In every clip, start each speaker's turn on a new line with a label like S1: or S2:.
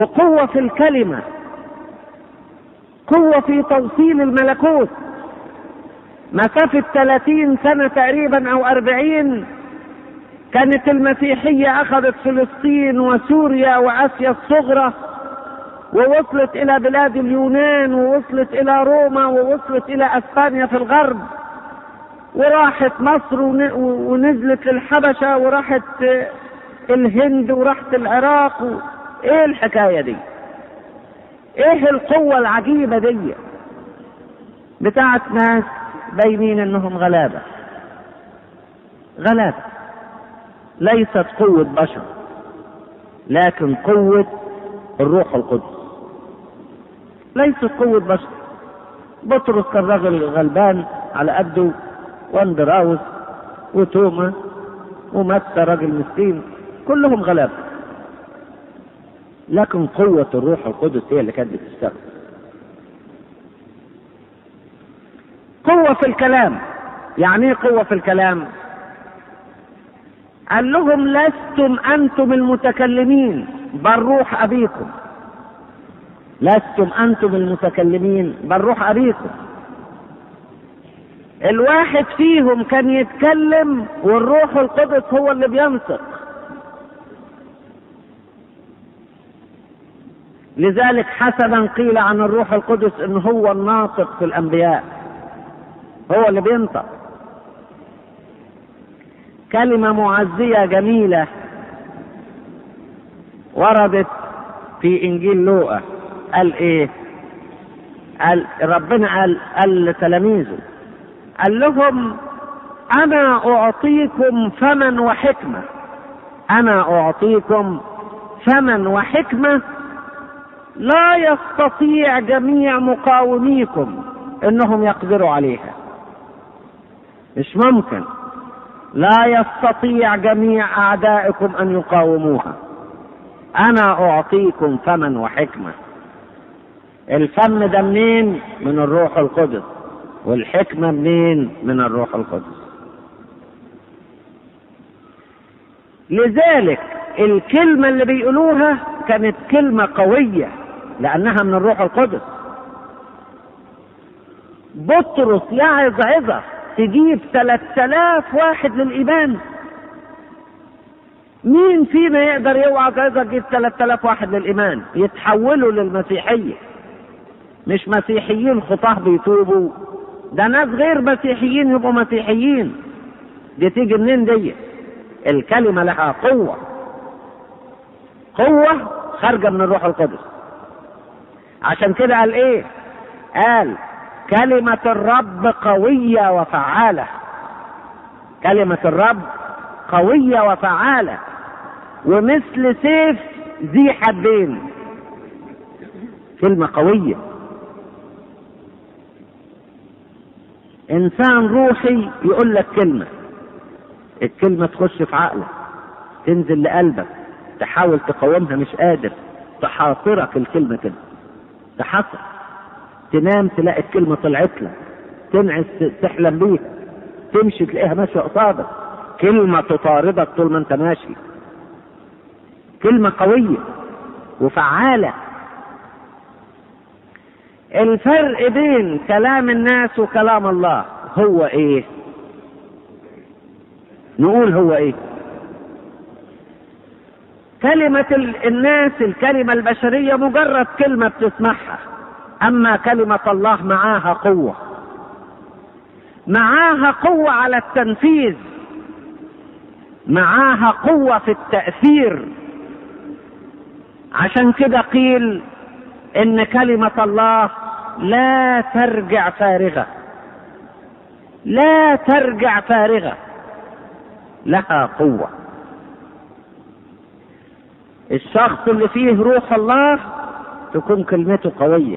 S1: وقوة في الكلمة قوة في توصيل الملكوت مسافة 30 سنة تقريبا أو 40 كانت المسيحية أخذت فلسطين وسوريا وآسيا الصغرى ووصلت إلى بلاد اليونان ووصلت إلى روما ووصلت إلى أسبانيا في الغرب وراحت مصر ونزلت للحبشة وراحت الهند وراحت العراق و... ايه الحكاية دي ايه القوة العجيبة دي بتاعت ناس باينين انهم غلابة غلابة ليست قوة بشر لكن قوة الروح القدس ليست قوة بشر بطرس كان راجل غلبان على قده واندراوس وتوما ومتى راجل مسكين كلهم غلابة لكن قوة الروح القدس هي اللي كانت بتستخدم قوة في الكلام يعني ايه قوة في الكلام قال لهم لستم انتم المتكلمين بل روح ابيكم لستم انتم المتكلمين بل روح ابيكم الواحد فيهم كان يتكلم والروح القدس هو اللي بينطق لذلك حسنا قيل عن الروح القدس ان هو الناطق في الانبياء هو اللي بينطق كلمه معزيه جميله وردت في انجيل لوقا قال ايه قال ربنا قال قال لتلاميذه قال لهم انا اعطيكم فما وحكمه انا اعطيكم فما وحكمه لا يستطيع جميع مقاوميكم انهم يقدروا عليها مش ممكن لا يستطيع جميع اعدائكم ان يقاوموها انا اعطيكم فما وحكمه الفم ده منين من الروح القدس والحكمه منين من الروح القدس لذلك الكلمه اللي بيقولوها كانت كلمه قويه لانها من الروح القدس بطرس يعظ عظه تجيب 3000 واحد للايمان مين فينا يقدر يوعظ عظه تجيب 3000 واحد للايمان يتحولوا للمسيحيه مش مسيحيين خطاه بيتوبوا ده ناس غير مسيحيين يبقوا مسيحيين دي تيجي منين دي الكلمة لها قوة قوة خارجة من الروح القدس عشان كده قال ايه قال كلمة الرب قوية وفعالة كلمة الرب قوية وفعالة ومثل سيف ذي حدين كلمة قوية انسان روحي يقول لك كلمه الكلمه تخش في عقلك تنزل لقلبك تحاول تقاومها مش قادر تحاصرك الكلمه كده تحاصر تنام تلاقي الكلمه طلعت لك تنعس تحلم بيها تمشي تلاقيها ماشيه قصادك كلمه تطاردك طول ما انت ماشي كلمه قويه وفعاله الفرق بين كلام الناس وكلام الله هو ايه نقول هو ايه كلمة الناس الكلمة البشرية مجرد كلمة بتسمعها أما كلمة الله معاها قوة معاها قوة على التنفيذ معاها قوة في التأثير عشان كده قيل ان كلمة الله لا ترجع فارغة لا ترجع فارغة لها قوة الشخص اللي فيه روح الله تكون كلمته قوية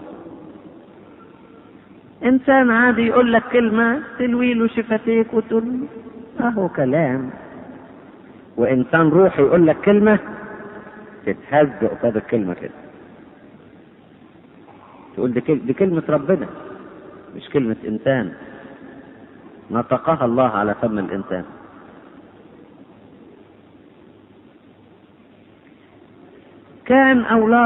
S1: انسان عادي يقول لك كلمة تلوي له شفتيك وتقول اهو كلام وانسان روحي يقول لك كلمة تتهز قصاد الكلمة كده تقول دي, دي كلمة ربنا مش كلمة إنسان نطقها الله على فم الإنسان كان أولاد